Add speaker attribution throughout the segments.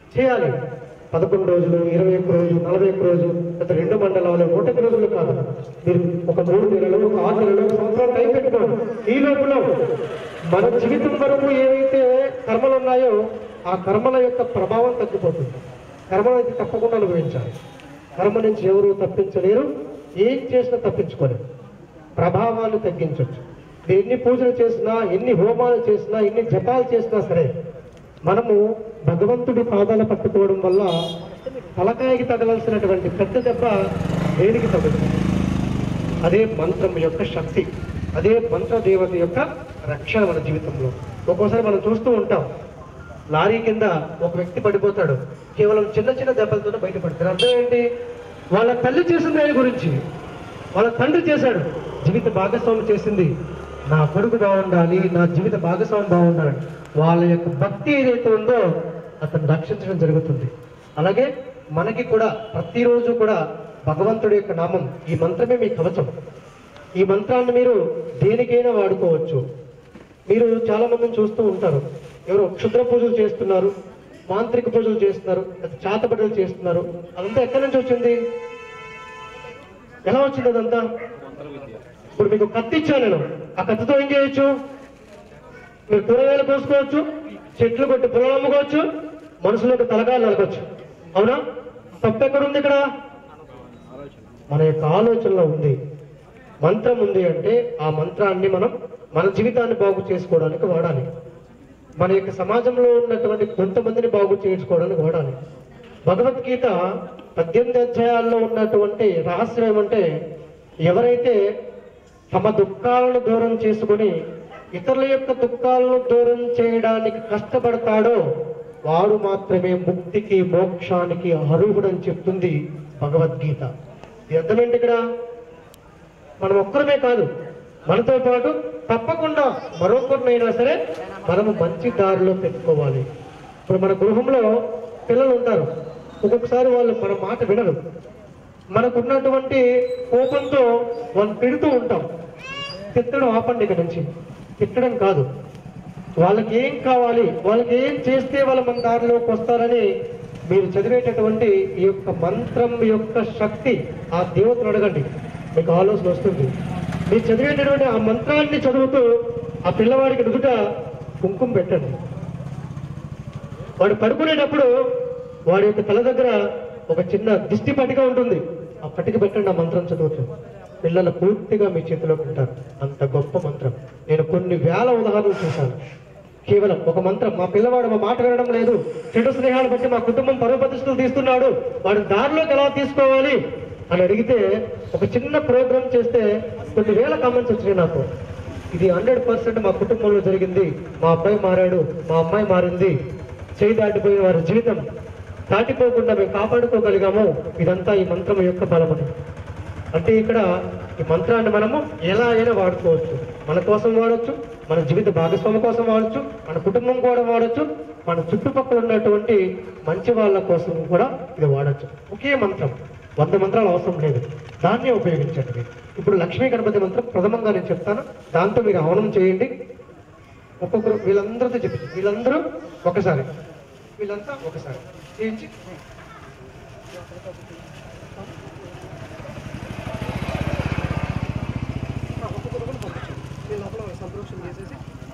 Speaker 1: చేయాలి పదకొండు రోజులు ఇరవై ఒక్క రోజు నలభై ఒక్క రోజు గత రెండు మండలాలు నూట ఒక్క రోజులు కాదు మీరు ఒక మూడు నెలలు ఒక ఆరు నెలలు ఒక సంవత్సరం టైం పెట్టుకోండి ఈ లోపల మన జీవితం వరకు ఏవైతే కర్మలు ఉన్నాయో ఆ కర్మల యొక్క ప్రభావం తగ్గిపోతుంది కర్మలైతే తప్పకుండా అనుభవించాలి కర్మ నుంచి ఎవరు తప్పించలేరు ఏం చేసినా తప్పించుకోలేరు ప్రభావాన్ని తగ్గించవచ్చు మీరు ఎన్ని పూజలు చేసినా ఎన్ని హోమాలు చేసినా ఎన్ని జపాలు చేసినా సరే మనము భగవంతుడి పాదాలు పట్టుకోవడం వల్ల తలకాయకి తగలాల్సినటువంటి పెద్ద దెబ్బ దేనికి తగులుతుంది అదే మంత్రం యొక్క శక్తి అదే మంత్ర దేవత యొక్క రక్షణ మన జీవితంలో ఒక్కోసారి మనం చూస్తూ ఉంటాం లారీ కింద ఒక వ్యక్తి పడిపోతాడు కేవలం చిన్న చిన్న దెబ్బలతోనే బయటపడతారు అర్థం ఏంటి వాళ్ళ తల్లి చేసిన దాని గురించి వాళ్ళ తండ్రి చేశాడు జీవిత భాగస్వామి చేసింది నా కొడుకు బాగుండాలి నా జీవిత భాగస్వామి బాగుండాలి వాళ్ళ యొక్క భక్తి ఏదైతే ఉందో అతను రక్షించడం జరుగుతుంది అలాగే మనకి కూడా ప్రతిరోజు కూడా భగవంతుడి యొక్క నామం ఈ మంత్రమే మీ కవచం ఈ మంత్రాన్ని మీరు దేనికైనా వాడుకోవచ్చు మీరు చాలా మందిని చూస్తూ ఉంటారు ఎవరు క్షుద్ర పూజలు చేస్తున్నారు మాంత్రిక పూజలు చేస్తున్నారు చాతబడులు చేస్తున్నారు అదంతా ఎక్కడి నుంచి వచ్చింది ఎలా వచ్చింది అదంతా ఇప్పుడు మీకు కత్తి ఇచ్చాను నేను ఆ కత్తితో ఏం చేయొచ్చు మీరు కూరగాయలు కోసుకోవచ్చు చెట్లు కొట్టి పొలం అమ్ముకోవచ్చు మనుషులకు తలకాయలు నలకొచ్చు అవునా తప్పు ఎక్కడ ఉంది ఇక్కడ మన యొక్క ఆలోచనలో ఉంది మంత్రం ఉంది అంటే ఆ మంత్రాన్ని మనం మన జీవితాన్ని బాగు చేసుకోవడానికి వాడాలి మన యొక్క సమాజంలో ఉన్నటువంటి కొంతమందిని బాగు చేసుకోవడానికి వాడాలి భగవద్గీత పద్దెనిమిది అధ్యాయాల్లో ఉన్నటువంటి రహస్యం ఏమంటే ఎవరైతే తమ దుఃఖాలను దూరం చేసుకొని ఇతరుల యొక్క దుఃఖాలను దూరం చేయడానికి కష్టపడతాడో వాడు మాత్రమే ముక్తికి మోక్షానికి అర్హుడని చెప్తుంది భగవద్గీత ఇది అర్థమేంటి ఇక్కడ మనం ఒక్కరమే కాదు మనతో పాటు తప్పకుండా మరొకరినైనా సరే మనము మంచి దారిలో పెట్టుకోవాలి ఇప్పుడు మన గృహంలో పిల్లలు ఉంటారు ఒక్కొక్కసారి వాళ్ళు మన మాట వినరు మనకున్నటువంటి కోపంతో వాళ్ళు తిడుతూ ఉంటాం తిట్టడం ఆపండి ఇక్కడ నుంచి తిట్టడం కాదు వాళ్ళకి ఏం కావాలి వాళ్ళకి ఏం చేస్తే వాళ్ళు మన దారిలోకి వస్తారని మీరు చదివేటటువంటి ఈ యొక్క మంత్రం యొక్క శక్తి ఆ దేవతను అడగండి మీకు ఆలోచన వస్తుంది మీరు చదివేటటువంటి ఆ మంత్రాన్ని చదువుతూ ఆ పిల్లవాడికి నుదుట కుంకుమ పెట్టండి వాడు పడుకునేటప్పుడు వాడి యొక్క తల దగ్గర ఒక చిన్న దిష్టి పట్టిక ఉంటుంది ఆ పట్టిక పెట్టండి ఆ మంత్రం చదువుతూ పిల్లలు పూర్తిగా మీ చేతిలో ఉంటారు అంత గొప్ప మంత్రం నేను కొన్ని వేల ఉదాహరణలు చూశాను కేవలం ఒక మంత్రం మా పిల్లవాడు మా మాట వినడం లేదు చెడు స్నేహాలు బట్టి మా కుటుంబం పరువు ప్రతిష్టలు తీస్తున్నాడు వాడు దారిలోకి ఎలా తీసుకోవాలి అని అడిగితే ఒక చిన్న ప్రోగ్రామ్ చేస్తే కొన్ని వేల కామెంట్స్ వచ్చినాయి నాకు ఇది హండ్రెడ్ పర్సెంట్ మా కుటుంబంలో జరిగింది మా అబ్బాయి మారాడు మా అమ్మాయి మారింది చేయి దాటిపోయిన వారి జీవితం దాటిపోకుండా మేము కాపాడుకోగలిగాము ఇదంతా ఈ మంత్రం యొక్క బలమని అంటే ఇక్కడ ఈ మంత్రాన్ని మనము ఎలా అయినా వాడుకోవచ్చు మన కోసం వాడచ్చు మన జీవిత భాగస్వామి కోసం వాడచ్చు మన కుటుంబం కూడా వాడచ్చు మన చుట్టుపక్కల ఉన్నటువంటి మంచి వాళ్ళ కోసం కూడా ఇది వాడచ్చు ఒకే మంత్రం వంద మంత్రాలు అవసరం లేదు దాన్నే ఉపయోగించండి మీరు. ఇప్పుడు లక్ష్మీ గణపతి మంత్రం ప్రథమంగా నేను చెప్తాను దాంతో మీరు హవనం చేయండి ఒక్కొక్కరు వీళ్ళందరితో చెప్పి వీళ్ళందరూ ఒకసారి వీళ్ళంతా ఒకసారి చేయించి ఒక్కొక్కరు కూడా పంపించండి వీళ్ళ లోపల సంప్రోక్షణ చేసేసి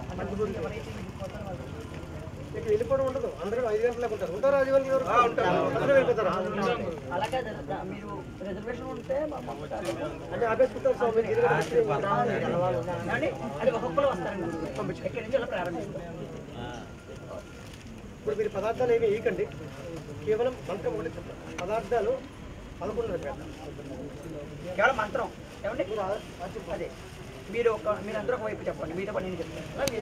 Speaker 1: ఇక వెళ్ళిపోవడం ఉండదు అందరూ ఐదు గంటలకు ఉంటారు ఉంటారు ఐదు గంటల వరకు అందరూ వెళ్ళిపోతారు
Speaker 2: అలాగే జరుగుతా. మీరు రిజర్వేషన్ ఉంటే మా పంపుతారు.
Speaker 1: అంటే ఆపేసుకుంటారు స్వామి ఇది కూడా మంచిదే.
Speaker 2: ఏమండి? అది ఒక్కొక్కరు వస్తారండి ఇక్కడి నుంచి అలా ప్రారంభిస్తాం
Speaker 1: ఇప్పుడు మీరు పదార్థాలు ఏమి వేయకండి కేవలం మంత్రం ఒకటి చెప్తారు. పదార్థాలు పదకొండు పెట్టండి
Speaker 2: కేవలం మంత్రం ఏమండి అదే మీరు ఒక మీరందరూ ఒక వైపు చెప్పండి మీతో పని నేను చెప్తాను